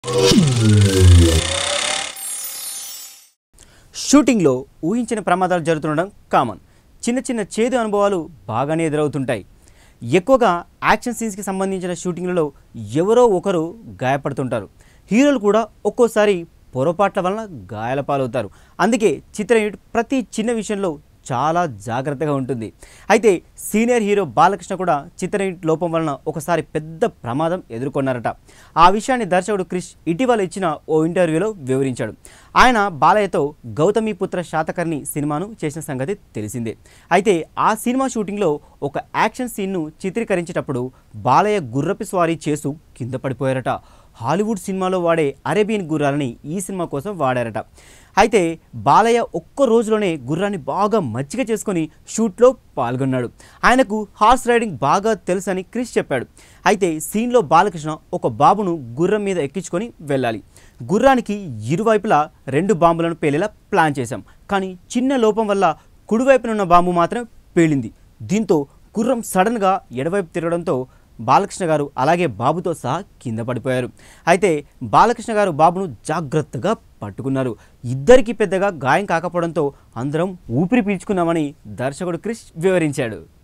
షూటింగ్లో ఊహించిన ప్రమాదాలు జరుగుతుండడం కామన్ చిన్న చిన్న చేదు అనుభవాలు బాగానే ఎదురవుతుంటాయి ఎక్కువగా యాక్షన్ సీన్స్కి సంబంధించిన షూటింగ్లలో ఎవరో ఒకరు గాయపడుతుంటారు హీరోలు కూడా ఒక్కోసారి పొరపాట్ల వలన గాయాల పాలవుతారు అందుకే చిత్ర యూనిట్ ప్రతి చిన్న విషయంలో చాలా జాగ్రత్తగా ఉంటుంది అయితే సీనియర్ హీరో బాలకృష్ణ కూడా చిత్ర యూనిట్ లోపం వలన ఒకసారి పెద్ద ప్రమాదం ఎదుర్కొన్నారట ఆ విషయాన్ని దర్శకుడు క్రిష్ ఇటీవల ఇచ్చిన ఓ ఇంటర్వ్యూలో వివరించాడు ఆయన బాలయ్యతో గౌతమిపుత్ర శాతకర్ణి సినిమాను చేసిన సంగతి తెలిసిందే అయితే ఆ సినిమా షూటింగ్లో ఒక యాక్షన్ సీన్ను చిత్రీకరించేటప్పుడు బాలయ్య గుర్రపు స్వారీ చేస్తూ కింద పడిపోయారట హాలీవుడ్ సినిమాలో వాడే అరేబియన్ గుర్రాలని ఈ సినిమా కోసం వాడారట అయితే బాలయ్య ఒక్క రోజులోనే గుర్రాన్ని బాగా మచ్చిక చేసుకొని షూట్లో పాల్గొన్నాడు ఆయనకు హార్స్ రైడింగ్ బాగా తెలుసని క్రిష్ చెప్పాడు అయితే సీన్లో బాలకృష్ణ ఒక బాబును గుర్రం మీద ఎక్కించుకొని వెళ్ళాలి గుర్రానికి ఇరువైపులా రెండు బాంబులను పేలేలా ప్లాన్ చేశాం కానీ చిన్న లోపం వల్ల కుడివైపున ఉన్న బాంబు మాత్రం పేలింది దీంతో గుర్రం సడన్గా ఎడవైపు తిరగడంతో బాలకృష్ణ గారు అలాగే బాబుతో సహా కింద పడిపోయారు అయితే బాలకృష్ణ గారు బాబును జాగ్రత్తగా పట్టుకున్నారు ఇద్దరికి పెద్దగా గాయం కాకపోవడంతో అందరం ఊపిరి పీల్చుకున్నామని దర్శకుడు క్రిష్ వివరించాడు